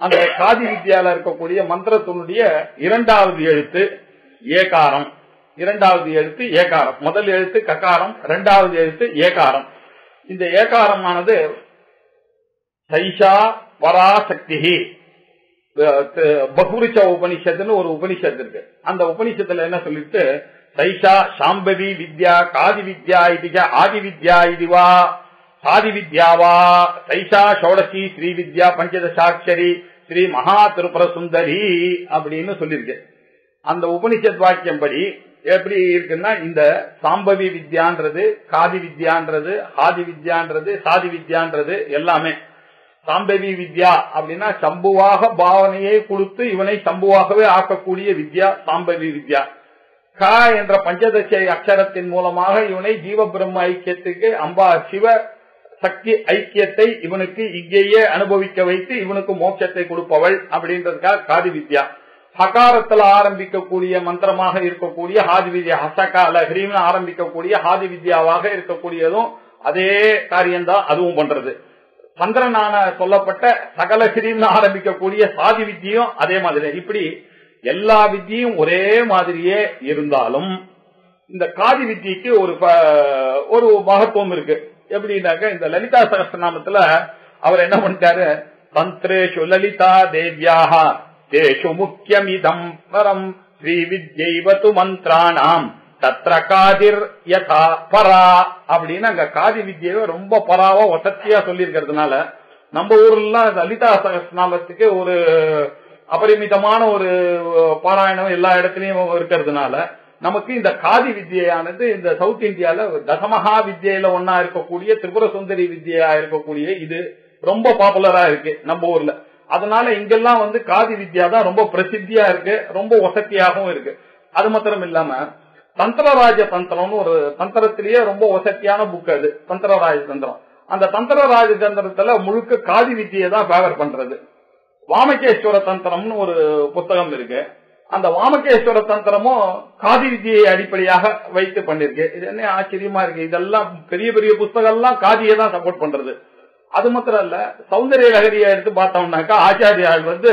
அந்த காதி வித்யால இருக்கக்கூடிய மந்திரத்தினுடைய இரண்டாவது எழுத்து ஏகாரம் இரண்டாவது எழுத்து ஏகாரம் முதல் எழுத்து ககாரம் இரண்டாவது எழுத்து ஏகாரம் இந்த ஏகாரமானது சைஷா பராசக்தி பகுரிச்ச உபனிஷத்துன்னு ஒரு உபனிஷத்து இருக்கு அந்த உபனிஷத்துல என்ன சொல்லிட்டு சைஷா சாம்பவி வித்யா காதி வித்யா இதுக ஆதி வித்யா இதுவா ஆதி வித்யாவா சைஷா ஷோடசி ஸ்ரீ வித்யா பஞ்சதசாட்சரி ஸ்ரீ மகா திருப்புர சுந்தரி அப்படின்னு சொல்லியிருக்கு அந்த உபனிஷத் வாக்கியம் படி எப்படி இருக்குன்னா இந்த சாம்பவி வித்யான்றது காதி வித்யான்றது ஆதி வித்யான்றது சாதி வித்யான்றது எல்லாமே சாம்பவி வித்யா அப்படின்னா சம்புவாக பாவனையை கொடுத்து இவனை சம்புவாகவே ஆக்கக்கூடிய வித்யா சாம்பவி வித்யா க என்ற பஞ்சதசை அக்ஷரத்தின் மூலமாக இவனை ஜீவ பிரம்ம ஐக்கியத்துக்கு அம்பா சிவ சக்தி ஐக்கியத்தை இவனுக்கு இங்கேயே அனுபவிக்க வைத்து இவனுக்கு மோட்சத்தை கொடுப்பவள் அப்படின்றதுக்காக காதி வித்யா ஹகாரத்துல ஆரம்பிக்கக்கூடிய மந்திரமாக இருக்கக்கூடிய ஹாதி வித்யா ஹசகால ஹ்ரீம்னு ஆரம்பிக்கக்கூடிய ஹாதி வித்யாவாக இருக்கக்கூடியதும் அதே காரியம்தான் அதுவும் பண்றது சந்திரனான சொல்லப்பட்ட சகல ஹ்ரீம்னு ஆரம்பிக்கக்கூடிய சாதி வித்தியும் அதே மாதிரி இப்படி எல்லா வித்தியும் ஒரே மாதிரியே இருந்தாலும் இந்த காதி வித்திக்கு ஒரு ஒரு மகத்துவம் இருக்கு எப்படின்னாக்க இந்த லலிதா சகஸ்திரநாமத்துல அவர் என்ன பண்ணிட்டாரு தந்திரேஷு லலிதா தேவியாக தேஷு முக்கியமிதம் பரம் ஸ்ரீ வித்யைவத்து மந்திராணாம் தத்ர காதிர் யதா பரா அப்படின்னு அங்க காதி வித்யை ரொம்ப பராவா வசத்தியா சொல்லி இருக்கிறதுனால நம்ம ஊர்ல லலிதா சகஸ்நாமத்துக்கு ஒரு அபரிமிதமான ஒரு பாராயணம் எல்லா இடத்துலயும் இருக்கிறதுனால நமக்கு இந்த காதி வித்யானது இந்த சவுத் இந்தியால தசமகா வித்யில ஒன்னா இருக்கக்கூடிய திரிபுர சுந்தரி வித்யா இருக்கக்கூடிய இது ரொம்ப பாப்புலரா இருக்கு நம்ம ஊர்ல அதனால இங்கெல்லாம் வந்து காதி வித்யா தான் ரொம்ப பிரசித்தியா இருக்கு ரொம்ப வசதியாகவும் இருக்கு அது மாத்திரம் இல்லாம தந்திரராஜ தந்திரம்னு ஒரு தந்திரத்திலேயே ரொம்ப வசதியான புக் அது தந்திரராஜ தந்திரம் அந்த தந்திரராஜ தந்திரத்துல முழுக்க காதி வித்தியை தான் ஃபேவர் பண்றது வாமகேஸ்வர தந்திரம்னு ஒரு புத்தகம் இருக்கு அந்த வாமகேஸ்வர தந்திரமும் காதி வித்தியை அடிப்படையாக வைத்து பண்ணிருக்கு இது என்ன ஆச்சரியமா இருக்கு இதெல்லாம் பெரிய பெரிய புஸ்தகம்லாம் காதியை தான் சப்போர்ட் பண்றது அது மாத்திரம் இல்ல சௌந்தரிய லகரியை எடுத்து பார்த்தோம்னாக்கா ஆச்சாரியால் வந்து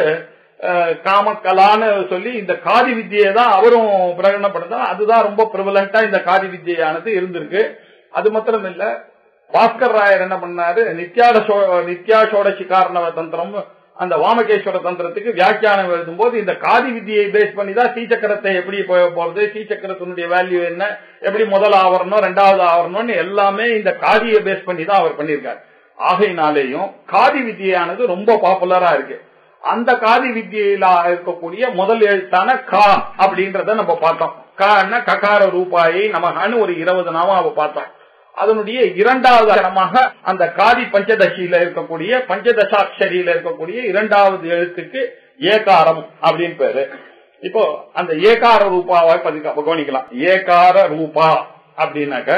காமக்கலான்னு சொல்லி இந்த காதி வித்தியை தான் அவரும் பிரகடனப்படுத்தா அதுதான் ரொம்ப பிரபலண்டா இந்த காதி வித்தியானது இருந்திருக்கு அது மாத்திரம் இல்ல பாஸ்கர் ராயர் என்ன பண்ணாரு நித்யாட நித்யா சோடசி காரணவ தந்திரம் அந்த வாமகேஸ்வர தந்திரத்துக்கு வியாக்கியானம் எழுதும் போது இந்த காதி வித்தியை பேஸ் பண்ணி தான் ஸ்ரீசக்கரத்தை எப்படி போறது ஸ்ரீசக்கரத்தினுடைய வேல்யூ என்ன எப்படி முதல் ஆவரணம் ரெண்டாவது ஆவரணம்னு எல்லாமே இந்த காதியை பேஸ் பண்ணி தான் அவர் பண்ணியிருக்காரு ஆகையினாலேயும் காதி வித்தியானது ரொம்ப பாப்புலரா இருக்கு அந்த காதி வித்தியில இருக்கக்கூடிய முதல் எழுத்தான கா அப்படின்றத நம்ம பார்த்தோம் கான்னா ககார ரூபாயை நமகான்னு ஒரு இருபது நாம பார்த்தோம் அதனுடைய இரண்டாவது அகரமாக அந்த காதி பஞ்சதசியில இருக்கக்கூடிய பஞ்சதசாட்சரியில இருக்கக்கூடிய இரண்டாவது எழுத்துக்கு ஏகாரம் அப்படின்னு பேரு இப்போ அந்த ஏகார ரூபாவை கவனிக்கலாம் ஏகார ரூபா அப்படின்னாக்க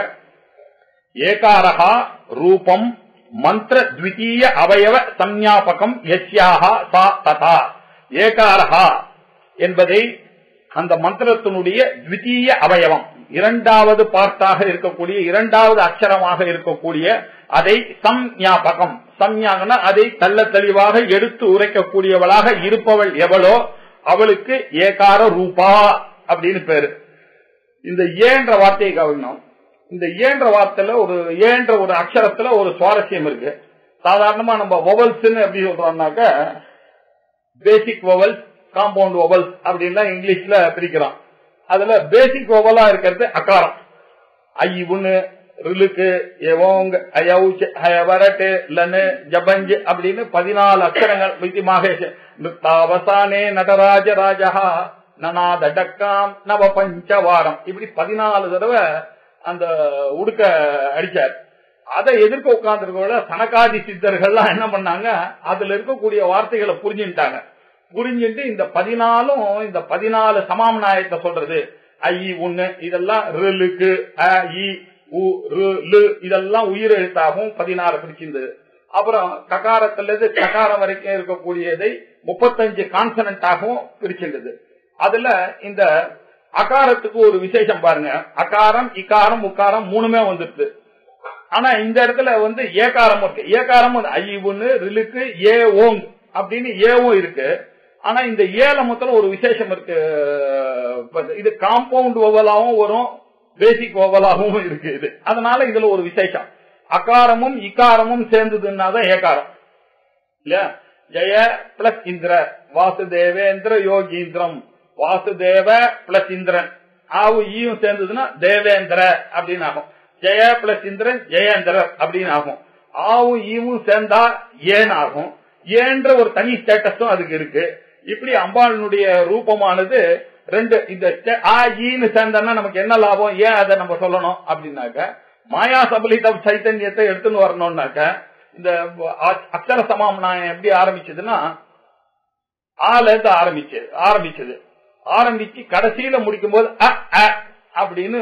ஏகாரகா ரூபம் மந்திர த்விதீய அவயவ சஞ்ஞாபகம் யஸ்யாக சா ததா ஏகாரஹா என்பதை அந்த மந்திரத்தினுடைய த்விதீய அவயவம் இரண்டாவது பார்ட்டாக இருக்கக்கூடிய இரண்டாவது அக்ஷரமாக இருக்கக்கூடிய அதை சம்ஞாபகம் சம்ஞாகனா அதை தள்ள தெளிவாக எடுத்து உரைக்கக்கூடியவளாக இருப்பவள் எவளோ அவளுக்கு ஏகார ரூபா அப்படின்னு பேரு இந்த ஏன்ற வார்த்தையை கவனினோம் இந்த ஏன்ற வார்த்தையில ஒரு ஏன்ற ஒரு அக்ஷரத்துல ஒரு சுவாரஸ்யம் இருக்கு சாதாரணமா நம்ம ஒவல்ஸ் எப்படி சொல்றோம்னாக்க பேசிக் ஒவல்ஸ் காம்பவுண்ட் ஒவல்ஸ் அப்படின்லாம் இங்கிலீஷ்ல பிரிக்கிறோம் அதுல பேசிக் ஒவலா இருக்கிறது அகாரம் ஐ உன்னு ரிலுக்கு எவோங் அயவுச் ஹயவரட்டு லனு ஜபஞ்சு அப்படின்னு பதினாலு அக்ஷரங்கள் விதி மகேஷ் நிருத்தாவசானே நடராஜ ராஜா நனாதடக்காம் நவ பஞ்சவாரம் இப்படி பதினாலு தடவை அந்த உடுக்க அடிச்சார் அதை எதிர்க்க உட்கார்ந்துருக்கோட சனகாதி சித்தர்கள்லாம் என்ன பண்ணாங்க அதுல இருக்கக்கூடிய வார்த்தைகளை புரிஞ்சுட்டாங்க புரிஞ்சுட்டு இந்த பதினாலும் இந்த பதினாலு சமாமநாயத்தை சொல்றது ஐ ஒண்ணு இதெல்லாம் ரிலுக்கு அ இ உ ரு லு இதெல்லாம் உயிர் எழுத்தாகவும் பதினாறு பிடிச்சிருந்தது அப்புறம் ககாரத்துல இருந்து ககாரம் வரைக்கும் இருக்கக்கூடியதை முப்பத்தஞ்சு கான்சனண்டாகவும் பிரிச்சிருந்தது அதுல இந்த அகாரத்துக்கு ஒரு விசேஷம் பாருங்க அகாரம் இக்காரம் உக்காரம் மூணுமே வந்துருது ஆனா இந்த இடத்துல வந்து ஏகாரம் இருக்கு ஏகாரம் ஐ ஒண்ணு ரிலுக்கு ஏ ஓங் அப்படின்னு ஏவும் இருக்கு ஆனா இந்த ஏல மொத்தம் ஒரு விசேஷம் இருக்கு இப்ப இது காம்பவுண்ட் ஓவலாவும் வரும் பேசிக் ஓவலாகவும் இருக்கு இது அதனால இதுல ஒரு விசேஷம் அகாரமும் இக்காரமும் சேர்ந்ததுன்னா தான் ஏகாரம் இல்லையா ஜெய பிளஸ் இந்திர வாசுதேவேந்திர யோகீந்திரம் வாசுதேவ பிளஸ் இந்திரன் ஆவு ஈயும் சேர்ந்ததுன்னா தேவேந்திர அப்படின்னு ஆகும் ஜெய பிளஸ் இந்திரன் ஜெயேந்திரர் அப்படின்னு ஆகும் ஆவும் ஈவும் சேர்ந்தா ஏன் ஆகும் ஏன்ற ஒரு தனி ஸ்டேட்டஸும் அதுக்கு இருக்கு இப்படி அம்பாளினுடைய ரூபமானது ரெண்டு இந்த ஸ்டே- ஆ ஈன்னு சேர்ந்தா நமக்கு என்ன லாபம் ஏன் அதை நம்ம சொல்லணும் அப்படின்னாக்க மாயா சபலித சைத்தன்யத்தை எடுத்துன்னு வரணும்னாக்க இந்த அ- அக்ஷர சமாமனாயம் எப்படி ஆரம்பிச்சதுன்னா ஆல இருந்து ஆரம்பிச்சு ஆரம்பிச்சது ஆரம்பிச்சு கடைசியில முடிக்கும் போது அ, அ அப்படின்னு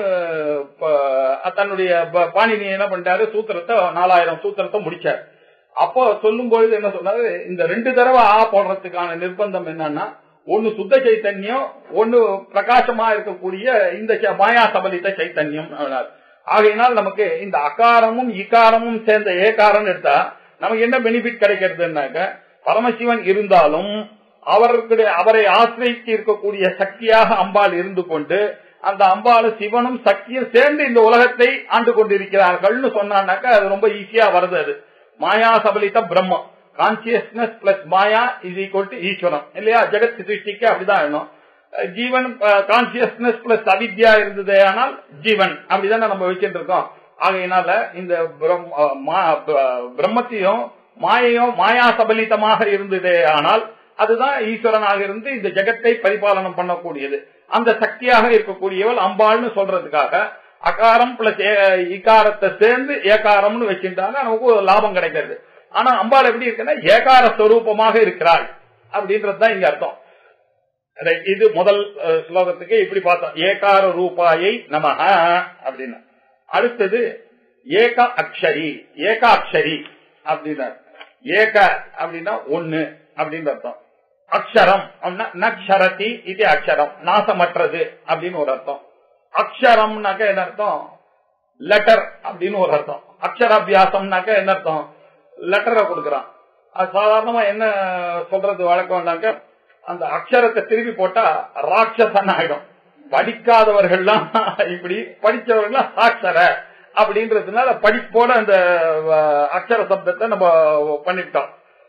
ப- தன்னுடைய ப- பாணினி என்ன பண்ணிட்டாரு சூத்திரத்தை நாலாயிரம் சூத்திரத்தை முடிச்சார் அப்போ சொல்லும் பொழுது என்ன சொன்னாரு இந்த ரெண்டு தடவை ஆ போடுறதுக்கான நிர்பந்தம் என்னன்னா ஒன்னு சுத்த சைத்தன்யம் ஒன்னு பிரகாசமா இருக்கக்கூடிய இந்த ச- மாயா சபலித்த சைத்தன்யம் அப்படின்னாரு. ஆகையினால் நமக்கு இந்த அகாரமும் இகாரமும் சேர்ந்த ஏகாரம் எடுத்தா நமக்கு என்ன பெனிஃபிட் கிடைக்கிறதுனாக்க பரமசிவன் இருந்தாலும் அவருக்கு அவரை ஆசிரியித்து இருக்கக்கூடிய சக்தியாக அம்பாள் இருந்து கொண்டு அந்த அம்பாள் சிவனும் சக்தியும் சேர்ந்து இந்த உலகத்தை ஆண்டு கொண்டிருக்கிறார்கள்னு சொன்னான்னாக்க அது ரொம்ப ஈஸியா வருது அது மாயா சபலித பிரம்மம் consciousness plus maya is equal to ஈஸ்வரம் இல்லையா ஜெகத் சிருஷ்டிக்கு அப்படிதான் வேணும் ஜீவன் கான்சியஸ்னஸ் பிளஸ் அவித்யா இருந்தது ஆனால் ஜீவன் அப்படிதானே நம்ம வச்சுட்டு இருக்கோம் ஆகையினால இந்த பிரம்- அஹ் மா- ப- பிரம்மத்தையும் மாயையும் மாயா சபலிதமாக இருந்ததே ஆனால் அதுதான் ஈஸ்வரனாக இருந்து இந்த ஜெகத்தை பரிபாலனம் பண்ணக்கூடியது அந்த சக்தியாக இருக்கக்கூடியவள் அம்பாள்னு சொல்றதுக்காக அகாரம் பிளஸ் இகாரத்தை சேர்ந்து ஏகாரம்னு வச்சுட்டாங்க நமக்கு ஒரு லாபம் கிடைக்கிறது ஆனா அம்பாள் எப்படி இருக்குன்னா ஏகார ஸ்வரூபமாக இருக்கிறாள் அப்படின்றதுதான் இங்க அர்த்தம் Right. இது முதல் அஹ், ஸ்லோகத்துக்கு இப்படி பார்த்தோம் ஏகார ரூபாயை நமஹ அப்படின்னு அடுத்தது ஏக அக்ஷரி ஏகாட்சரி அப்படின்னா ஏக அப்படின்னா ஒண்ணு அப்படின்னு அர்த்தம் அக்ஷரம் அப்படின்னா நக்ஷரதி இது அக்ஷரம் நாசமற்றது அப்படின்னு ஒரு அர்த்தம் அக்ஷரம்னாக்க என்ன அர்த்தம் லெட்டர் அப்படின்னு ஒரு அர்த்தம் அக்ஷராபியாசம்னாக்க என்ன அர்த்தம் லெட்டரை கொடுக்கறான் அது சாதாரணமா என்ன சொல்றது வழக்கம்னாக்க அந்த அக்ஷரத்தை திருப்பி போட்டா ராட்சசன் ஆயிடும் படிக்காதவர்கள்லாம் இப்படி படிச்சவர்கள்லாம் சாட்சர அப்படின்றதுனால படிப்போட அந்த அஹ், அக்ஷர சப்தத்தை நம்ம பண்ணிவிட்டோம்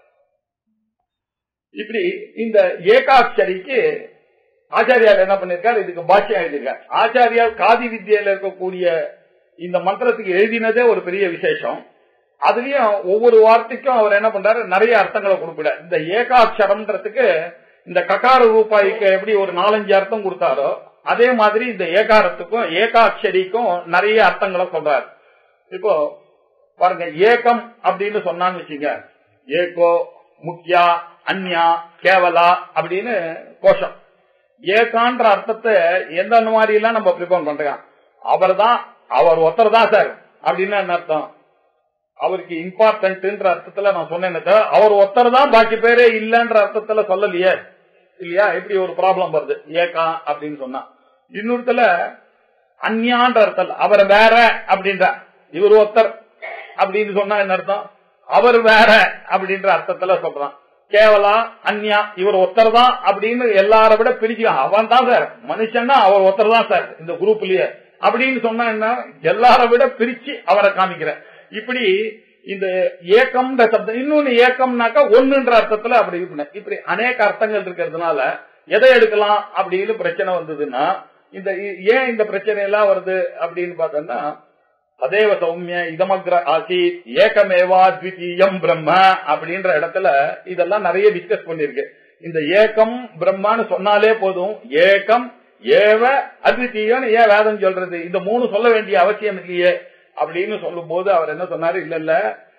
இப்படி இந்த ஏகாட்சரிக்கு ஆச்சாரியார் என்ன பண்ணிருக்காரு இதுக்கு பாஷ்யம் எழுதியிருக்கார் ஆச்சாரியார் காதி வித்யில இருக்கக்கூடிய இந்த மந்திரத்துக்கு எழுதினதே ஒரு பெரிய விசேஷம் அதுலயும் ஒவ்வொரு வார்த்தைக்கும் அவர் என்ன பண்றாரு நிறைய அர்த்தங்களை கொடுப்பிட இந்த ஏகாட்சரம்ன்றதுக்கு இந்த ககார ரூபாய்க்கு எப்படி ஒரு நாலஞ்சு அர்த்தம் கொடுத்தாரோ அதே மாதிரி இந்த ஏகாரத்துக்கும் ஏகாட்சரிக்கும் நிறைய அர்த்தங்களை சொல்றாரு இப்போ பாருங்க ஏகம் அப்படின்னு சொன்னான்னு வச்சுங்க ஏகோ முக்கியா அந்யா கேவலா அப்படின்னு கோஷம் ஏகான்ற அர்த்தத்தை எந்த மாதிரி எல்லாம் நம்ம ப்ரிப்பேர் பண்றோம் அவர் தான் அவர் ஒருத்தர் தான் சார் அப்படின்னு என்ன அர்த்தம் அவருக்கு இம்பார்ட்டன்ட்ன்ற அர்த்தத்துல நான் சொன்னேன் தவிர, அவர் ஒருத்தர் தான் பாக்கி பேரே இல்லன்ற அர்த்தத்துல சொல்லலையே இல்லையா இப்படி ஒரு ப்ராப்ளம் வருது ஏகா அப்படின்னு சொன்னா இன்னொருத்துல அந்யான்ற அர்த்தம் அவர் வேற அப்படின்ற இவர் ஒருத்தர் அப்படின்னு சொன்னா என்ன அர்த்தம் அவர் வேற அப்படின்ற அர்த்தத்துல சொல்றான் கேவலா அந்யா இவர் ஒருத்தர் தான் அப்படின்னு எல்லார விட பிரிச்சு அவன் தான் சார் மனுஷன்னா அவர் ஒருத்தர் தான் சார் இந்த குரூப்லயே அப்படின்னு சொன்னா என்ன எல்லார விட பிரிச்சு அவரை காமிக்கிற இப்படி இந்த ஏக்கம்ன்ற சப்தம் இன்னொன்னு ஏக்கம்னாக்கா ஒண்ணுன்ற அர்த்தத்துல அப்படி இருக்கு. இப்படி அநேக அர்த்தங்கள் இருக்கிறதுனால எதை எடுக்கலாம் அப்படின்னு பிரச்சனை வந்ததுன்னா இந்த ஏன் இந்த பிரச்சனை எல்லாம் வருது அப்படின்னு பார்த்தோம்னா அதேவ சௌமிய இதமக்ர ஆசி ஏகமேவா த்விதீயம் பிரம்ம அப்படின்ற இடத்துல இதெல்லாம் நிறைய டிஸ்கஸ் பண்ணிருக்கு இந்த ஏகம் பிரம்மான்னு சொன்னாலே போதும் ஏகம் ஏவ அத்விதீயம் ஏன் வேதம் சொல்றது இந்த மூணு சொல்ல வேண்டிய அவசியம் இல்லையே அப்படின்னு சொல்லும் போது அவர் என்ன சொன்னாரு இல்ல இல்ல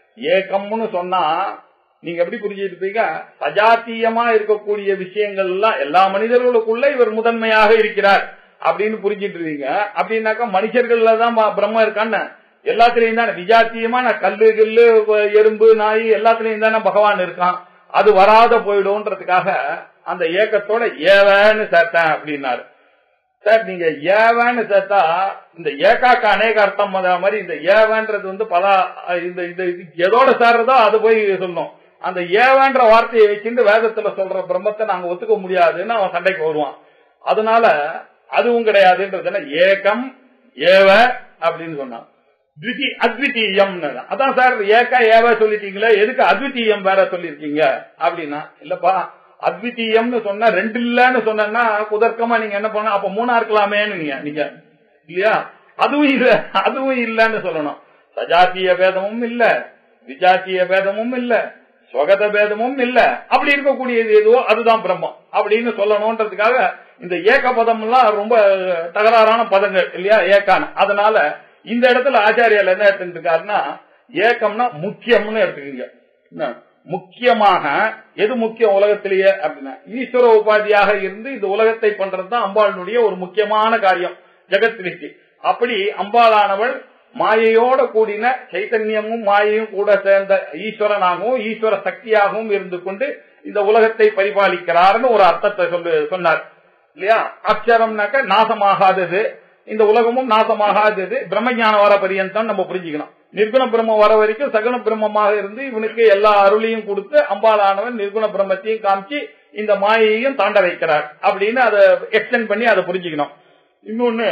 ஏகம்னு சொன்னா நீங்க எப்படி புரிஞ்சுட்டு இருப்பீங்க சஜாத்தியமா இருக்கக்கூடிய விஷயங்கள் எல்லாம் எல்லா மனிதர்களுக்குள்ள இவர் முதன்மையாக இருக்கிறார் அப்படின்னு புரிஞ்சிட்டு இருக்கீங்க அப்படின்னாக்கா மனுஷர்கள்ல தான் ப- பிரம்ம இருக்கான்னு எல்லாத்துலயும் தானே விஜாத்தியமான கல்லு கில்லு வ- எறும்பு நாய் எல்லாத்துலயும் தானே பகவான் இருக்கான் அது வராத போயிடும்ன்றதுக்காக அந்த ஏக்கத்தோட ஏவன்னு சேர்த்தேன் அப்படின்னாரு சார் நீங்க ஏவன்னு சேர்த்தா இந்த ஏகாக்கு அநேக அர்த்தம் வந்த மாதிரி இந்த ஏவன்றது வந்து பல இந்த இந்த இது எதோட சேர்றதோ அது போய் சொல்லணும் அந்த ஏவன்ற வார்த்தையை வச்சுட்டு வேதத்துல சொல்ற பிரம்மத்தை நாங்க ஒத்துக்க முடியாதுன்னு அவன் சண்டைக்கு வருவான் அதனால அதுவும் கிடையாதுன்றதுல ஏகம் ஏவ அப்படின்னு சொன்னான் த்விதி அத்விதீயம் அதான் சார் ஏக ஏவ சொல்லிட்டீங்களே எதுக்கு அத்விதீயம் வேற சொல்லிருக்கீங்க அப்படின்னா இல்லப்பா அத்விதீயம்னு சொன்னா ரெண்டு இல்லன்னு சொன்னா குதர்க்கமா நீங்க என்ன பண்ண அப்ப மூணா இருக்கலாமேன்னு நீங்க நீங்க இல்லையா அதுவும் இல்ல அதுவும் இல்லன்னு சொல்லணும் சஜாத்திய பேதமும் இல்ல விஜாத்திய பேதமும் இல்ல ஸ்வகத பேதமும் இல்ல அப்படி இருக்கக்கூடியது எதுவோ அதுதான் பிரம்மம் அப்படின்னு சொல்லணும்ன்றதுக்காக இந்த ஏக பதம் எல்லாம் ரொம்ப தகராறான பதங்கள் இல்லையா ஏக்கான அதனால இந்த இடத்துல ஆச்சாரியால் என்ன எடுத்துருக்காருன்னா ஏக்கம்னா முக்கியம்னு எடுத்துக்கீங்க என்ன? முக்கியமாக எது முக்கியம் உலகத்திலேயே அப்படின்னா ஈஸ்வர உபாதியாக இருந்து இந்த உலகத்தை பண்றதுதான் அம்பாளுடைய ஒரு முக்கியமான காரியம் ஜெகத்ரிஷ்டி அப்படி அம்பாளானவள் மாயையோட கூடின சைத்தன்யமும் மாயையும் கூட சேர்ந்த ஈஸ்வரனாகவும் ஈஸ்வர சக்தியாகவும் இருந்து கொண்டு இந்த உலகத்தை பரிபாலிக்கிறார்னு ஒரு அர்த்தத்தை சொல்லு சொன்னார் இல்லையா அக்ஷரம்னாக்க நாசமாகாதது இந்த உலகமும் நாசமாகாதது பிரம்மஞானம் வர பரியந்தம் நம்ம புரிஞ்சுக்கணும் நிர்குண பிரம்மம் வர வரைக்கும் சகுண பிரம்மமாக இருந்து இவனுக்கு எல்லா அருளையும் கொடுத்து அம்பாளானவன் நிர்குண பிரம்மத்தையும் காமிச்சு இந்த மாயையும் தாண்ட வைக்கிறார் அப்படின்னு அதை எக்ஸ்டென்ட் பண்ணி அதை புரிஞ்சுக்கணும் இன்னொன்னு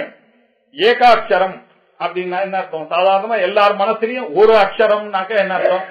ஏகாட்சரம் அப்படின்னா என்ன அர்த்தம் சாதாரணமா எல்லார் மனசுலயும் ஒரு அக்ஷரம்னாக்க என்ன அர்த்தம்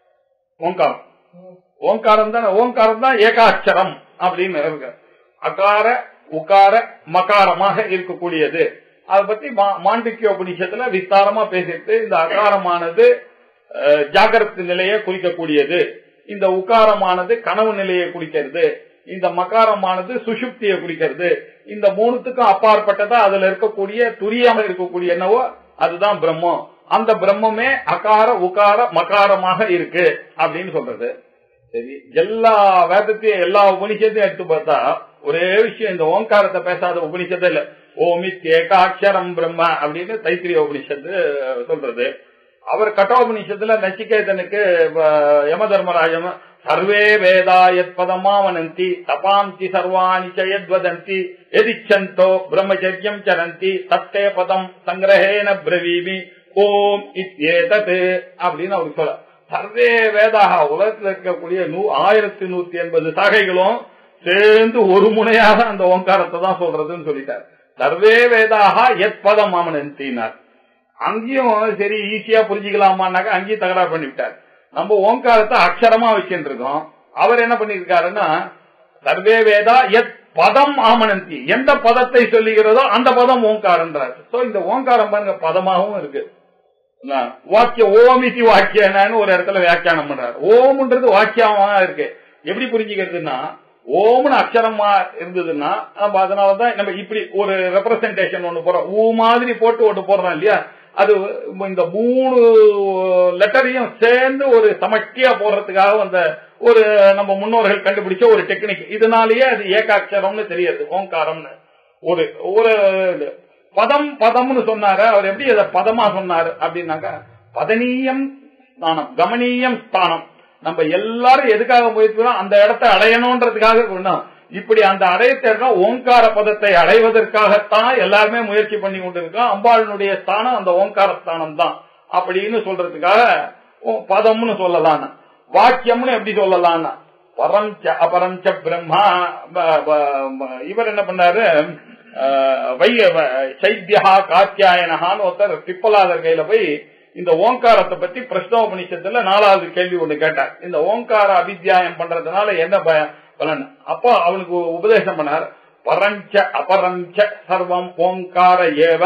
ஓங்காரம் ஓங்காரம் தான் ஓங்காரம் தான் ஏகாட்சரம் அப்படின்னு இருக்கு அகார உகார மகாரமாக இருக்கக்கூடியது அதை பத்தி மா- மாண்டிக்ய உபநிஷத்துல விஸ்தாரமா பேசிட்டு இந்த அகாரமானது அஹ், ஜாகிரத நிலையை குறிக்கக்கூடியது இந்த உகாரமானது கனவு நிலையை குறிக்கிறது இந்த மகாரமானது சுஷுப்தியை குறிக்கிறது இந்த மூணுத்துக்கும் அப்பாற்பட்டதா அதுல இருக்கக்கூடிய துரியாம இருக்கக்கூடிய என்னவோ அதுதான் பிரம்மம் அந்த பிரம்மமே அகார உகார மகாரமாக இருக்கு அப்படின்னு சொல்றது சரி எல்லா வேதத்தையும் எல்லா உபனிஷத்தையும் எடுத்து பார்த்தா ஒரே விஷயம் இந்த ஓங்காரத்தை பேசாத உபனிஷத்து இல்ல ஓமித் ஏகாட்சரம் பிரம்ம அப்படின்னு தைத்திரிய உபனிஷத்து சொல்றது அவர் கட்டோபனிஷத்துல நச்சிகேதனுக்கு வ- யம தர்மராஜம் சர்வே வேதா யத் பதமாவனந்தி தபாந்தி சர்வாணி சயத்வதந்தி எதிச்சந்தோ பிரம்மச்சரியம் சரந்தி தத்தே பதம் சங்கிரஹேன பிரவீமி ஓம் இத்யேதத் அப்படின்னு அவர் சொல்ல சர்வே வேதாக உலகத்தில் இருக்கக்கூடிய நூ ஆயிரத்தி நூத்தி எண்பது சாகைகளும் சேர்ந்து ஒரு முனையாக அந்த ஓங்காரத்தை தான் சொல்றதுன்னு சொல்லிட்டார் சர்வே வேதாக எத் பதம் ஆமனந்தினார் அங்கேயும் சரி ஈஸியா புரிஞ்சுக்கலாமான்னாக்க அங்கேயும் தகராறு பண்ணிவிட்டார் நம்ம ஓங்காரத்தை அக்ஷரமா வச்சுட்டு இருக்கோம் அவர் என்ன பண்ணிருக்காருன்னா சர்வே வேதா எத் பதம் ஆமனந்தி எந்த பதத்தை சொல்லுகிறதோ அந்த பதம் ஓங்காரன்றார் சோ இந்த ஓங்காரம் பாருங்க பதமாகவும் இருக்கு என்ன? வாக்கிய ஓமிதி வாக்கியன்னு ஒரு இடத்துல வியாக்கியானம் பண்றாரு ஓம்ன்றது வாக்கியமா இருக்கு எப்படி புரிஞ்சுக்கிறதுன்னா ஓம்னு அக்ஷரமா இருந்ததுன்னா நம்ம அதனாலதான் நம்ம இப்படி ஒரு ரெப்ரசன்டேஷன் ஒண்ணு போறோம் ஊ மாதிரி போட்டு ஒன்று போடுறோம் இல்லையா அது இந்த மூணு லெட்டரையும் சேர்ந்து ஒரு சமஷ்டியா போடுறதுக்காக வந்த ஒரு நம்ம முன்னோர்கள் கண்டுபிடிச்ச ஒரு டெக்னிக் இதனாலேயே அது ஏகாட்சரம்னு தெரியுது ஓங்காரம்னு ஒரு ஒரு இது. பதம் பதம்னு சொன்னாரு அவர் எப்படி அதை பதமா சொன்னாரு அப்படின்னாக்கா பதனீயம் ஸ்தானம் கமனீயம் ஸ்தானம் நம்ம எல்லாரும் எதுக்காக முயற்சி அந்த இடத்தை அடையணும்ன்றதுக்காக கொண்டோம் இப்படி அந்த அடையத்தை ஓங்கார பதத்தை அடைவதற்காகத்தான் எல்லாருமே முயற்சி பண்ணி கொண்டிருக்கோம் அம்பாளினுடைய ஸ்தானம் அந்த ஓங்கார ஸ்தானம் தான் அப்படின்னு சொல்றதுக்காக ஓ- பதம்னு சொல்லலாம் வாக்கியம்னு எப்படி சொல்லலாம் பரஞ்ச அபரஞ்ச பிரம்மா ப- ப- ப- இவர் என்ன பண்ணாரு அஹ், வை வ- சைத்யா காத்தியாயனஹான்னு ஒருத்தர் பிப்பலாதர் கையில போய் இந்த ஓங்காரத்தை பத்தி பிரஸ்னோபனிஷத்துல நாலாவது கேள்வி ஒண்ணு கேட்டார் இந்த ஓங்கார அபித்தியாயம் பண்றதுனால என்ன ப- பலன் அப்போ அவனுக்கு உபதேசம் பண்ணார் பரஞ்ச அபரஞ்ச சர்வம் ஓங்கார ஏவ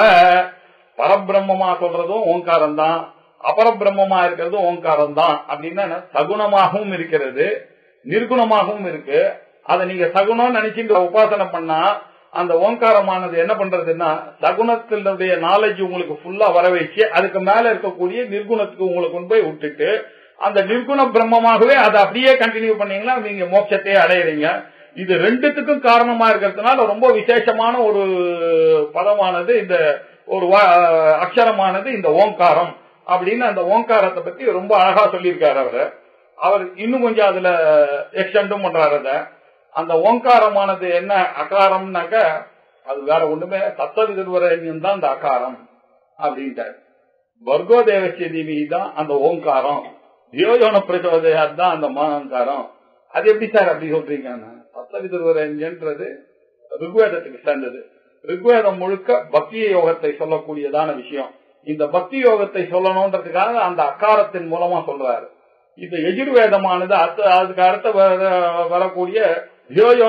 பரபிரம்மமா சொல்றதும் ஓங்காரம் தான் அபரபிரம்மமா இருக்கிறதும் ஓங்காரம் தான் அப்படின்னா என்ன? சகுணமாகவும் இருக்கிறது நிர்குணமாகவும் இருக்கு அதை நீங்க சகுணம் நினைச்சுட்டு உபாசனை பண்ணா அந்த ஓங்காரமானது என்ன பண்றதுன்னா சகுணத்தினுடைய நாலேஜ் உங்களுக்கு ஃபுல்லா வர வச்சு அதுக்கு மேல இருக்கக்கூடிய நிர்குணத்துக்கு உங்களை கொண்டு போய் விட்டுட்டு அந்த நிர்குண பிரம்மமாகவே அதை அப்படியே கண்டினியூ பண்ணீங்கன்னா நீங்க மோட்சத்தையே அடையிறீங்க இது ரெண்டுத்துக்கும் காரணமா இருக்கிறதுனால ரொம்ப விசேஷமான ஒரு பதமானது இந்த ஒரு வா- அக்ஷரமானது இந்த ஓங்காரம் அப்படின்னு அந்த ஓங்காரத்தை பத்தி ரொம்ப அழகா சொல்லியிருக்காரு அவரு அவர் இன்னும் கொஞ்சம் அதுல எக்ஸ்டெண்டும் பண்றாரு அத அந்த ஓங்காரமானது என்ன அகாரம்னாக்க அது வேற ஒண்ணுமே தத்துவவிதர்வரண்யம் தான் அந்த அகாரம் அப்படின்ட்டார் வர்கோ தேவசிய தேவி தான் அந்த ஓங்காரம் தியோயோன பிரச்சோதயாத் தான் அந்த மாங்காரம் அது எப்படி சார் அப்படி சொல்றீங்க சப்தவிதுர்வரஞ்சன்றது ருக்வேதத்துக்கு சேர்ந்தது ருக்வேதம் முழுக்க பக்தி யோகத்தை சொல்லக்கூடியதான விஷயம் இந்த பக்தி யோகத்தை சொல்லணும்ன்றதுக்காக அந்த அக்காரத்தின் மூலமா சொல்றாரு இந்த எஜுர்வேதமானது அடுத்த அதுக்கு அடுத்த வர- வரக்கூடிய தியோயோ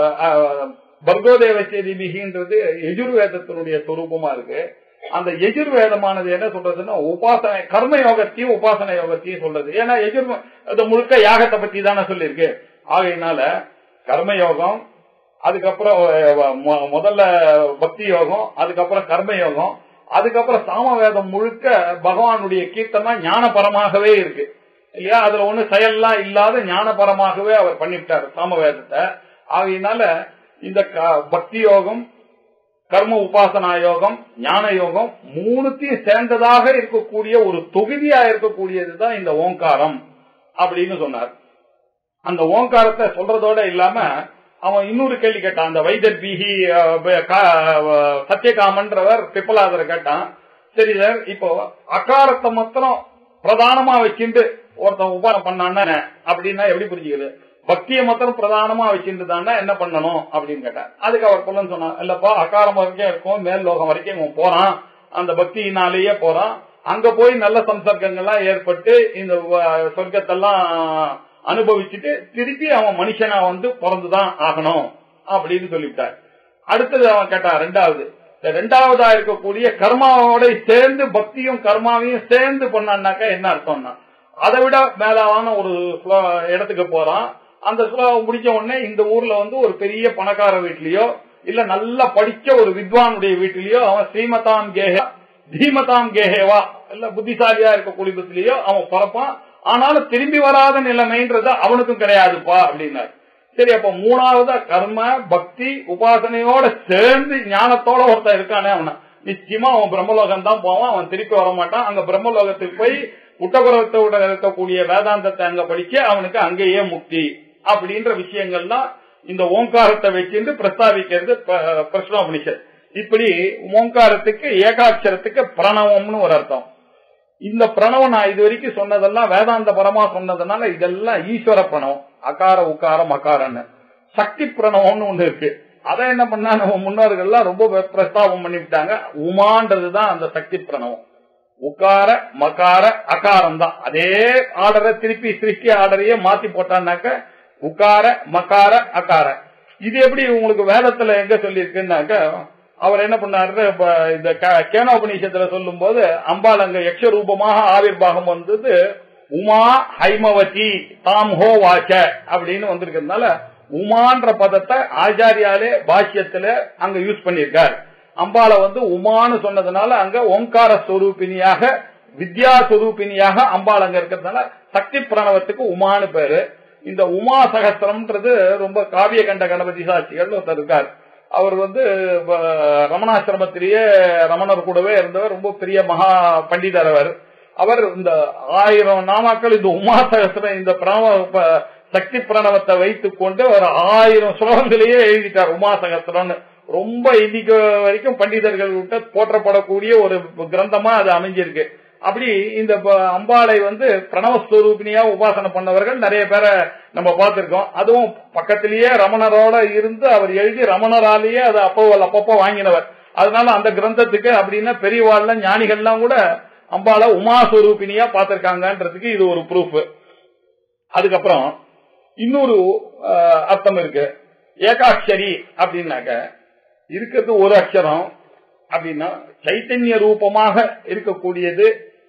பர்கோதேவ செய்திமிகின்றது எஜுர்வேதத்தினுடைய சொரூபமா இருக்கு அந்த எஜுர்வேதமானது என்ன சொல்றதுன்னா உபாசனை கர்ம யோகத்தையும் உபாசன யோகத்தையும் சொல்றது ஏன்னா எஜுர் அது முழுக்க யாகத்தை பத்தி தானே சொல்லியிருக்கு ஆகையினால கர்ம யோகம் அதுக்கப்புறம் அஹ், மொ- முதல்ல பக்தி யோகம் அதுக்கப்புறம் கர்ம யோகம் அதுக்கப்புறம் சாமவேதம் முழுக்க பகவானுடைய கீர்த்தனா ஞானபரமாகவே இருக்கு இல்லையா அதுல ஒண்ணு செயல்லாம் இல்லாத ஞானபரமாகவே அவர் பண்ணிவிட்டார் சாமவேதத்தை ஆகையினால இந்த க- பக்தி யோகம் கர்ம உபாசனா யோகம் ஞான யோகம் மூணுத்தையும் சேர்ந்ததாக இருக்கக்கூடிய ஒரு தொகுதியா இருக்கக்கூடியதுதான் இந்த ஓங்காரம் அப்படின்னு சொன்னார் அந்த ஓங்காரத்தை சொல்றதோட இல்லாம அவன் இன்னொரு கேள்வி கேட்டான் அந்த வைத்தர் பிஹி அஹ், ப- கா- அஹ், சத்யகாமன்றவர் பிப்பலாதரை கேட்டான் சரி சார் இப்போ அகாரத்தை மாத்திரம் பிரதானமா வச்சுட்டு ஒருத்தன் உபாரம் பண்ணான்னா அப்படின்னா எப்படி புரிஞ்சுக்குது பக்தியை மாத்திரம் பிரதானமா வச்சுட்டு தானே என்ன பண்ணணும் அப்படின்னு கேட்டான் அதுக்கு அவர் பொண்ணு சொன்னான் இல்லப்பா அகாரம் வரைக்கும் இருக்கும் மேல் லோகம் வரைக்கும் இவன் போறான் அந்த பக்தியினாலேயே போறான் அங்க போய் நல்ல சம்சர்க்கங்கள்லாம் ஏற்பட்டு இந்த வ- சொர்க்கத்தெல்லாம் அனுபவிச்சுட்டு திருப்பி அவன் மனுஷனா வந்து பிறந்துதான் ஆகணும் அப்படின்னு சொல்லிவிட்டார் அடுத்தது அவன் கேட்டான் ரெண்டாவது இந்த ரெண்டாவதா இருக்கக்கூடிய கர்மாவோட சேர்ந்து பக்தியும் கர்மாவையும் சேர்ந்து பண்ணான்னாக்கா என்ன அர்த்தம்னா அதை விட மேலான ஒரு ஸ்லோ- இடத்துக்கு போறான் அந்த ஸ்லோகம் முடிச்ச உடனே இந்த ஊர்ல வந்து ஒரு பெரிய பணக்கார வீட்லயோ இல்ல நல்லா படிச்ச ஒரு வித்வானுடைய வீட்டிலேயோ அவன் ஸ்ரீமதாம் கேஹே தீமதாம் கேஹேவா இல்ல புத்திசாலியா இருக்க குடும்பத்திலேயோ அவன் பிறப்பான் ஆனாலும் திரும்பி வராத நிலைமைன்றது அவனுக்கும் கிடையாதுப்பா அப்படின்னாரு சரி அப்ப மூணாவதா கர்ம பக்தி உபாசனையோட சேர்ந்து ஞானத்தோட ஒருத்தன் இருக்கானே அவன நிச்சயமா அவன் பிரம்மலோகம் தான் போவான் அவன் திருப்பி வர மாட்டான் அங்க பிரம்மலோகத்துக்கு போய் உட்டகுரத்தோட இருக்கக்கூடிய வேதாந்தத்தை அங்க படிச்சு அவனுக்கு அங்கேயே முக்தி அப்படின்ற விஷயங்கள்லாம் இந்த ஓங்காரத்தை வச்சிருந்து பிரஸ்தாபிக்கிறது ப- பிரஸ்னோபனிஷத் இப்படி ஓங்காரத்துக்கு ஏகாட்சரத்துக்கு பிரணவம்னு ஒரு அர்த்தம் இந்த பிரணவம் நான் இது வரைக்கும் சொன்னதெல்லாம் வேதாந்த பரமா சொன்னதுனால இதெல்லாம் ஈஸ்வர பிரணவம் அகார உக்காரம் அகாரன்னு சக்தி பிரணவம்னு ஒண்ணு இருக்கு அதை என்ன பண்ணா நம்ம முன்னோர்கள்லாம் ரொம்ப பிரஸ்தாபம் பண்ணிவிட்டாங்க உமான்றதுதான் அந்த சக்தி பிரணவம் உக்கார மகார அகாரம் தான் அதே ஆர்டரை திருப்பி சிருஷ்டி ஆர்டரையே மாத்தி போட்டான்னாக்க உக்கார மகார அகார இது எப்படி உங்களுக்கு வேதத்துல எங்க சொல்லியிருக்குன்னாக்க அவர் என்ன பண்ணாரு இப்ப இந்த க- கேனோபனிஷத்துல சொல்லும் போது அம்பாள் அங்க யக்ஷ ரூபமாக ஆவிர்வாகம் வந்தது உமா ஹைமவதி தாம் ஹோ வாச்ச அப்படின்னு வந்திருக்கிறதுனால உமான்ற பதத்தை ஆச்சாரியாலே பாஷ்யத்துல அங்க யூஸ் பண்ணியிருக்கார் அம்பாளை வந்து உமான்னு சொன்னதுனால அங்க ஓங்கார ஸ்வரூபினியாக வித்யா ஸ்வரூபினியாக அம்பாள் அங்க இருக்கிறதுனால சக்தி பிரணவத்துக்கு உமான்னு பேரு இந்த உமா சகஸ்திரம்ன்றது ரொம்ப காவிய கண்ட கணபதி சாட்சிகள் ஒருத்தர் இருக்கார் அவர் வந்து வ- ரமணாசிரமத்திலேயே ரமணர் கூடவே இருந்தவர் ரொம்ப பெரிய மகா பண்டிதர் அவர் அவர் இந்த ஆயிரம் நாமாக்கள் இந்த உமா சகஸ்திரம் இந்த பிரணவ ப- சக்தி பிரணவத்தை வைத்துக் கொண்டு ஒரு ஆயிரம் ஸ்லோகங்களையே எழுதிட்டார் உமா சகஸ்திரம்னு ரொம்ப இன்னைக்கு வரைக்கும் பண்டிதர்கள் கிட்ட போற்றப்படக்கூடிய ஒரு கிரந்தமா அது அமைஞ்சிருக்கு அப்படி இந்த ப- அம்பாளை வந்து பிரணவஸ்வரூபினியா உபாசனை பண்ணவர்கள் நிறைய பேரை நம்ம பார்த்திருக்கோம் அதுவும் பக்கத்திலேயே ரமணரோட இருந்து அவர் எழுதி ரமணராலேயே அதை அப்போ அப்பப்போ வாங்கினவர் அதனால அந்த கிரந்தத்துக்கு அப்படின்னா பெரியவாள்ல ஞானிகள்லாம் கூட அம்பாளை உமாஸ்வரூபினியா பார்த்திருக்காங்கன்றதுக்கு இது ஒரு ப்ரூஃப் அதுக்கப்புறம் இன்னொரு அஹ், அர்த்தம் இருக்கு ஏகாட்சரி அப்படின்னாக்க இருக்கிறது ஒரு அக்ஷரம் அப்படின்னா சைத்தன்ய ரூபமாக இருக்கக்கூடியது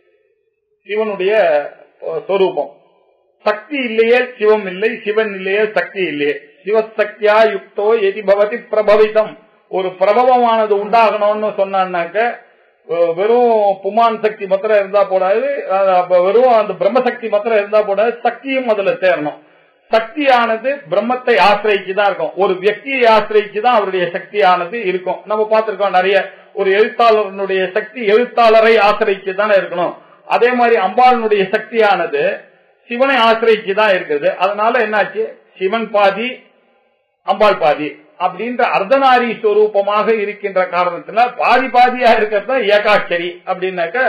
சிவனுடைய அஹ், சொரூபம் சக்தி இல்லையே சிவம் இல்லை சிவன் இல்லையே சக்தி இல்லையே சிவசக்தியா யுக்தோ எதி பவதி பிரபவிதம் ஒரு பிரபவமானது உண்டாகணும்னு சொன்னான்னாக்க அஹ், வெறும் புமான் சக்தி மாத்திரம் இருந்தா போடாது அஹ், அப்ப வெறும் அந்த பிரம்மசக்தி மாத்திரம் இருந்தா போடாது சக்தியும் அதுல சேரணும் சக்தியானது பிரம்மத்தை ஆசிரியிச்சு தான் இருக்கும் ஒரு வியக்தியை ஆசிரியிச்சு தான் அவருடைய சக்தியானது இருக்கும் நம்ம பார்த்திருக்கோம் நிறைய ஒரு எழுத்தாளருடைய சக்தி எழுத்தாளரை ஆசிரியிச்சு தானே இருக்கணும் அதே மாதிரி அம்பாளுடைய சக்தியானது சிவனை ஆசிரியிச்சு தான் இருக்குது அதனால என்னாச்சு சிவன் பாதி அம்பாள் பாதி அப்படின்ற அர்த்தநாரி ஸ்வரூபமாக இருக்கின்ற காரணத்துல பாதி பாதியா இருக்கிறது தான் ஏகாட்சரி அப்படின்னாக்க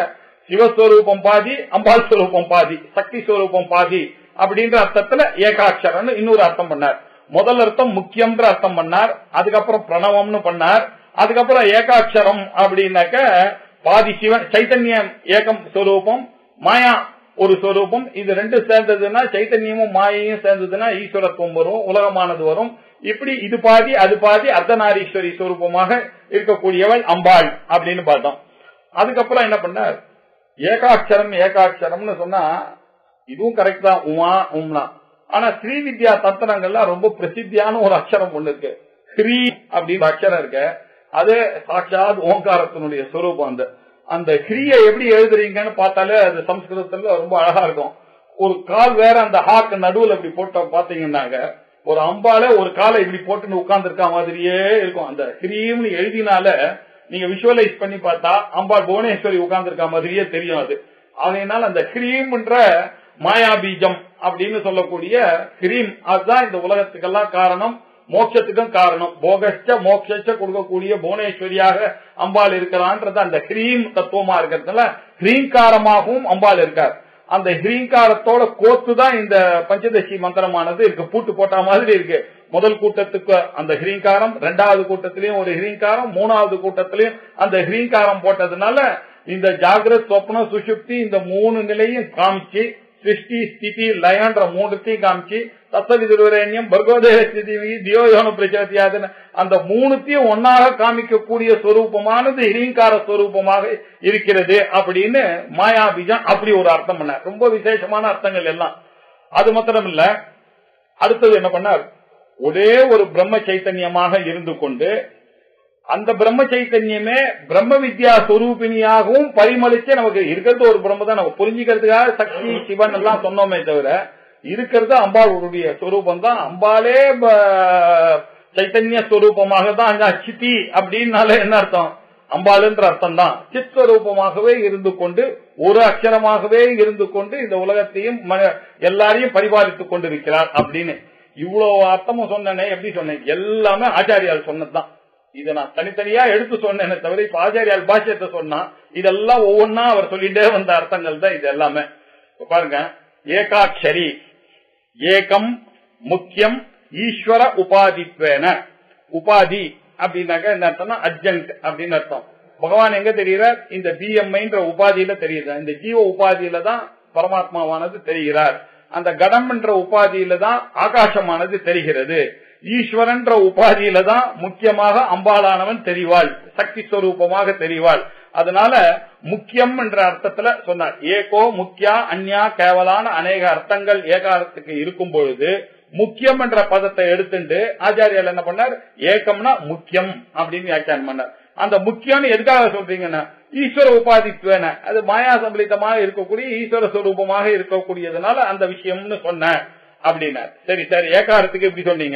சிவஸ்வரூபம் பாதி அம்பாள் ஸ்வரூபம் பாதி சக்தி ஸ்வரூபம் பாதி அப்படின்ற அர்த்தத்துல ஏகாட்சரம்னு இன்னொரு அர்த்தம் பண்ணார் முதல் அர்த்தம் முக்கியம்ன்ற அர்த்தம் பண்ணார் அதுக்கப்புறம் பிரணவம்னு பண்ணார் அதுக்கப்புறம் ஏகாட்சரம் அப்படின்னாக்க பாதி சிவன் சைத்தன்யம் ஏகம் ஸ்வரூபம் மாயா ஒரு ஸ்வரூபம் இது ரெண்டு சேர்ந்ததுன்னா சைத்தன்யமும் மாயையும் சேர்ந்ததுன்னா ஈஸ்வரத்துவம் வரும் உலகமானது வரும் இப்படி இது பாதி அது பாதி அர்த்தநாரீஸ்வரி ஸ்வரூபமாக இருக்கக்கூடியவள் அம்பாள் அப்படின்னு பார்த்தோம் அதுக்கப்புறம் என்ன பண்ணார் ஏகாட்சரம் ஏகாட்சரம்னு சொன்னா இதுவும் கரெக்ட் தான் உமா உம்னா ஆனா ஸ்ரீ வித்யா தந்திரங்கள்ல ரொம்ப பிரசித்தியான ஒரு அக்ஷரம் ஒண்ணு இருக்கு ஸ்ரீ அப்படின்னு அக்ஷரம் இருக்கு அது சாட்சாத் ஓங்காரத்தினுடைய ஸ்வரூபம் அந்த அந்த ஹிரிய எப்படி எழுதுறீங்கன்னு பார்த்தாலே அது சம்ஸ்கிருதத்துல ரொம்ப அழகா இருக்கும் ஒரு கால் வேற அந்த ஹாக்கு நடுவுல இப்படி போட்ட பாத்தீங்கன்னாங்க ஒரு அம்பால ஒரு காலை இப்படி போட்டுன்னு உட்கார்ந்து இருக்க மாதிரியே இருக்கும் அந்த ஹிரீம்னு எழுதினால நீங்க விஷுவலைஸ் பண்ணி பார்த்தா அம்பாள் புவனேஸ்வரி உட்கார்ந்து இருக்க மாதிரியே தெரியும் அது அதனால அந்த ஹிரீம்ன்ற மாயா பீஜம் அப்படின்னு சொல்லக்கூடிய ஹிரீம் அதுதான் இந்த உலகத்துக்கெல்லாம் காரணம் மோட்சத்துக்கும் காரணம் போகச்ச மோட்சச்ச கொடுக்கக்கூடிய புவனேஸ்வரியாக அம்பாள் இருக்கிறான்றது அந்த ஹிரீம் தத்துவமா இருக்கிறதுனால ஹிரீங்காரமாகவும் அம்பாள் இருக்கார் அந்த ஹிரீங்காரத்தோட கோத்து தான் இந்த பஞ்சதசி மந்திரமானது இருக்கு பூட்டு போட்ட மாதிரி இருக்கு முதல் கூட்டத்துக்கு அந்த ஹிரீங்காரம் ரெண்டாவது கூட்டத்திலயும் ஒரு ஹிரீங்காரம் மூணாவது கூட்டத்திலயும் அந்த ஹிரீங்காரம் போட்டதுனால இந்த ஜாகிரத் சொப்னம் சுஷுப்தி இந்த மூணு நிலையும் காமிச்சு சிருஷ்டி ஸ்திதி லயன்ற மூணுத்தையும் காமிச்சு தத்தவிதுரேன்யம் பர்கோதேவ ஸ்திதி தியோயோன பிரச்சோதியாதுன்னு அந்த மூணுத்தையும் ஒன்னாக காமிக்கக்கூடிய சொரூபமானது ஹிரீங்கார சொரூபமாக இருக்கிறது அப்படின்னு மாயாபீஜம் அப்படி ஒரு அர்த்தம் பண்ணார் ரொம்ப விசேஷமான அர்த்தங்கள் எல்லாம் அது மாத்திரம் இல்ல அடுத்தது என்ன பண்ணார் ஒரே ஒரு பிரம்ம சைத்தன்யமாக இருந்து கொண்டு அந்த பிரம்ம சைத்தன்யமே பிரம்ம வித்யா சொரூபிணியாகவும் பரிமளிச்சு நமக்கு இருக்கிறது ஒரு பிரம்ம தான் நம்ம புரிஞ்சுக்கிறதுக்காக சக்தி சிவன் எல்லாம் சொன்னோமே தவிர இருக்கிறது அம்பாளுடைய சொரூபம் தான் அம்பாலே சைத்தன்ய ஸ்வரூபமாக தான் அங்க சித்தி அப்படின்னாலே என்ன அர்த்தம் அம்பாளுன்ற அர்த்தம் தான் சித்ஸ்வரூபமாகவே இருந்து கொண்டு ஒரு அக்ஷரமாகவே இருந்து கொண்டு இந்த உலகத்தையும் எல்லாரையும் பரிபாலித்துக் கொண்டிருக்கிறார் அப்படின்னு இவ்வளவு அர்த்தமும் சொன்னேனே எப்படி சொன்னேன் எல்லாமே ஆச்சாரியால் சொன்னதுதான் இதை நான் தனித்தனியா எடுத்து சொன்னேனே தவிர இப்ப ஆச்சாரியால் பாஷ்யத்தை சொன்னா இதெல்லாம் ஒவ்வொன்னா அவர் சொல்லிட்டே வந்த அர்த்தங்கள் தான் இது எல்லாமே பாருங்க ஏகாட்சரி ஏகம் முக்கியம் ஈஸ்வர உபாதித்வேன உபாதி அப்படின்னாக்க என்ன அர்த்தம்னா அர்ஜென்ட் அப்படின்னு அர்த்தம் பகவான் எங்க தெரிகிறார் இந்த பிஎம்ஐன்ற உபாதியில தெரியுது இந்த ஜீவ உபாதியில தான் பரமாத்மாவானது தெரிகிறார் அந்த கடம் என்ற உபாதியில தான் ஆகாசமானது தெரிகிறது ஈஸ்வரன்ற உபாதியில தான் முக்கியமாக அம்பாளானவன் தெரிவாள் சக்தி ஸ்வரூபமாக தெரிவாள் அதனால முக்கியம் என்ற அர்த்தத்துல சொன்னார் ஏகோ முக்கியா அந்யா கேவலான அநேக அர்த்தங்கள் ஏகாரத்துக்கு இருக்கும் பொழுது முக்கியம் என்ற பதத்தை எடுத்துட்டு ஆச்சாரியால் என்ன பண்ணார் ஏக்கம்னா முக்கியம் அப்படின்னு வியாக்கியானம் பண்ணார் அந்த முக்கியம் எதுக்காக சொல்றீங்கன்னா ஈஸ்வர உபாதித்துவன அது மாயா சம்பளித்தமாக இருக்கக்கூடிய ஈஸ்வர சுரூபமாக இருக்கக்கூடியதுனால அந்த விஷயம்னு சொன்ன அப்படின்னார் சரி சரி ஏகாரத்துக்கு எப்படி சொன்னீங்க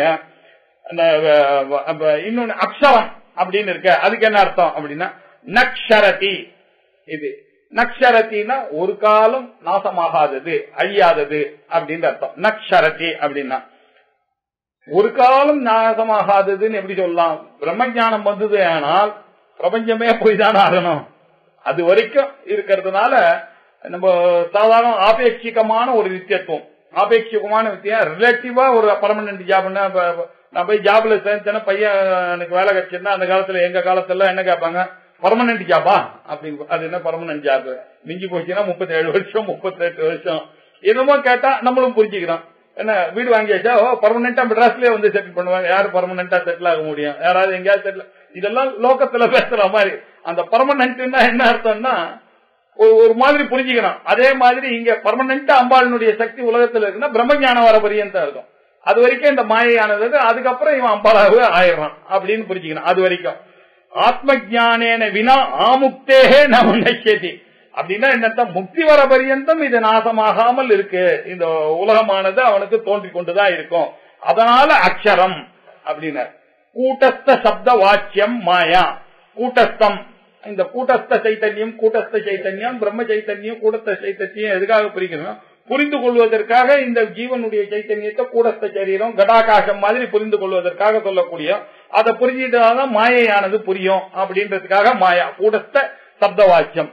இன்னொன்னு அக்ஷரம் அப்படின்னு இருக்க அதுக்கு என்ன அர்த்தம் அப்படின்னா நக்ஷரதி இது நக்ஷரத்தின்னா ஒரு காலம் நாசமாகாதது அழியாதது அப்படின்னு அர்த்தம் நக்ஷரதி அப்படின்னா ஒரு காலம் நாசமாகாததுன்னு எப்படி சொல்லலாம் பிரம்ம ஜானம் வந்தது ஆனால் பிரபஞ்சமே போய் தானே ஆகணும் அது வரைக்கும் இருக்கிறதுனால நம்ம சாதாரண ஆபேட்சிகமான ஒரு நித்தியத்துவம் ஆபேட்சிகமான வித்தியா ரிலேட்டிவா ஒரு பர்மனன்ட் ஜாப்னா நான் போய் ஜாப்ல சேர்ந்தேன்னா பையன் எனக்கு வேலை கிடைச்சிருந்தா அந்த காலத்துல எங்க காலத்துல என்ன கேட்பாங்க பர்மனன்ட் ஜாபா அப்படின்னு அது என்ன பர்மனன்ட் ஜாப் மிஞ்சி போச்சுன்னா முப்பத்தி ஏழு வருஷம் முப்பத்தி எட்டு வருஷம் என்னமோ கேட்டா நம்மளும் புரிஞ்சுக்கிறோம் என்ன வீடு வாங்கியாச்சா ஓ பர்மனண்டா மெட்ராஸ்லயே வந்து செட்டில் பண்ணுவாங்க யாரு பர்மனண்டா செட்டில் ஆக முடியும் யாராவது எங்கேயாவது செட்டில் இதெல்லாம் லோக்கத்துல பேசுற மாதிரி அந்த பர்மனன்ட்னா என்ன அர்த்தம்னா ஒரு மாதிரி புரிஞ்சுக்கணும் அதே மாதிரி இங்க பர்மனண்டா அம்பாளினுடைய சக்தி உலகத்துல இருக்குன்னா பிரம்மஞானம் வர பரியந்தம் இருக்கும் அது வரைக்கும் இந்த மாயையானது அதுக்கப்புறம் இவன் அம்பாளாவே ஆயிடுறான் அப்படின்னு புரிஞ்சுக்கணும் அது வரைக்கும் ஆத்ம ஜானேன வினா ஆமுக்தேகே நம்ம நஷ்யதி அப்படின்னா என்ன முக்தி வர பரியந்தம் இது நாசமாகாமல் இருக்கு இந்த உலகமானது அவனுக்கு தோன்றி கொண்டுதான் இருக்கும் அதனால அக்ஷரம் அப்படின்னு கூட்டஸ்த சப்த வாக்கியம் மாயா கூட்டஸ்தம் இந்த கூட்டஸ்த சைத்தன்யம் கூட்டஸ்த சைத்தன்யம் பிரம்ம சைத்தன்யம் கூட்டஸ்த சைத்தன்யம் எதுக்காக புரிக்கணும் புரிந்து கொள்வதற்காக இந்த ஜீவனுடைய சைத்தன்யத்தை கூடஸ்த சரீரம் கடாகாசம் மாதிரி புரிந்து கொள்வதற்காக சொல்லக்கூடிய அதை புரிஞ்சுட்டாதான் மாயையானது புரியும் அப்படின்றதுக்காக மாயா கூடஸ்த சப்த வாக்கியம்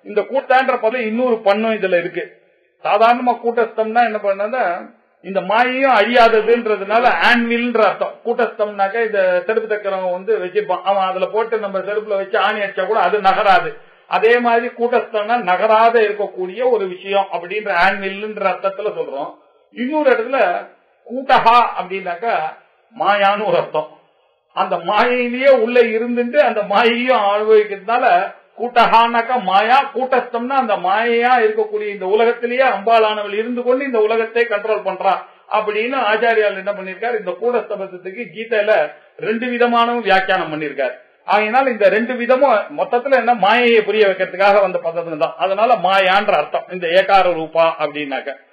இந்த கூட்டான்ற பதம் இன்னொரு பண்ணும் இதுல இருக்கு சாதாரணமா கூட்டஸ்தம்னா என்ன பண்ணா இந்த மாயையும் அழியாததுன்றதுனால ஆன்வில்ன்ற அர்த்தம் கூட்டஸ்தம்னாக்க இந்த செருப்பு தக்கிறவங்க வந்து வச்சிருப்பான் அவன் அதுல போட்டு நம்ம செருப்புல வச்சு ஆணி அடிச்சா கூட அது நகராது அதே மாதிரி கூட்டஸ்தம்னா நகராத இருக்கக்கூடிய ஒரு விஷயம் அப்படின்ற ஆன்வில்ன்ற அர்த்தத்துல சொல்றோம் இன்னொரு இடத்துல கூட்டஹா அப்படின்னாக்கா மாயான்னு ஒரு அர்த்தம் அந்த மாயையிலேயே உள்ள இருந்துட்டு அந்த மாயையும் அனுபவிக்கிறதுனால கூட்டஹானாக்கா மாயா கூட்டஸ்தம்னா அந்த மாயையா இருக்கக்கூடிய இந்த உலகத்திலேயே அம்பாளானவள் இருந்து கொண்டு இந்த உலகத்தை கண்ட்ரோல் பண்றா அப்படின்னு ஆச்சாரியால் என்ன பண்ணிருக்காரு இந்த கூடஸ்தபத்துக்கு கீதையில ரெண்டு விதமான வியாக்கியானம் பண்ணிருக்காரு ஆகையினால் இந்த ரெண்டு விதமும் மொத்தத்துல என்ன மாயையை புரிய வைக்கிறதுக்காக வந்த பதம் தான் அதனால மாயான்ற அர்த்தம் இந்த ஏகார ரூபா அப்படின்னாக்க